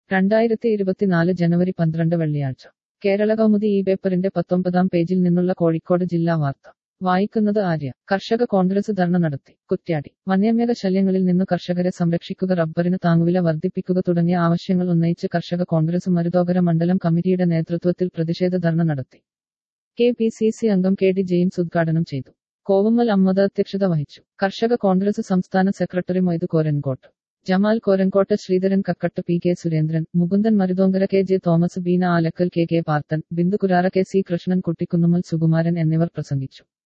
രണ്ടായിരത്തി ഇരുപത്തിനാല് ജനുവരി പന്ത്രണ്ട് വെള്ളിയാഴ്ച കേരള കൗമുദി ഈ പേപ്പറിന്റെ പത്തൊമ്പതാം പേജിൽ നിന്നുള്ള കോഴിക്കോട് ജില്ലാ വാർത്ത വായിക്കുന്നത് ആര്യ കർഷക കോൺഗ്രസ് ധർണ നടത്തി കുറ്റ്യാടി വന്യമൃഗ ശല്യങ്ങളിൽ നിന്ന് കർഷകരെ സംരക്ഷിക്കുക റബ്ബറിന് താങ്ങുവില വർദ്ധിപ്പിക്കുക തുടങ്ങിയ ആവശ്യങ്ങൾ ഉന്നയിച്ച് കർഷക കോൺഗ്രസ് മരുതോകര മണ്ഡലം കമ്മിറ്റിയുടെ നേതൃത്വത്തിൽ പ്രതിഷേധ ധർണ നടത്തി കെ പി സി സി അംഗം കെ ഡി ജെയിംസ് ഉദ്ഘാടനം ചെയ്തു കോവമ്മൽ അമ്മദ് അധ്യക്ഷത വഹിച്ചു കർഷക കോൺഗ്രസ് സംസ്ഥാന secretary Moithu Korankot Jamal Korankot Sreedharan Kakkattu P K Surendran Mukundan Maruthonkara K J Thomas Beena Alakkal K K Parthan Bindu Kurara K C Krishnan Kuttikunnummal Sukumaran എന്നിവർ പ്രസംഗിച്ചു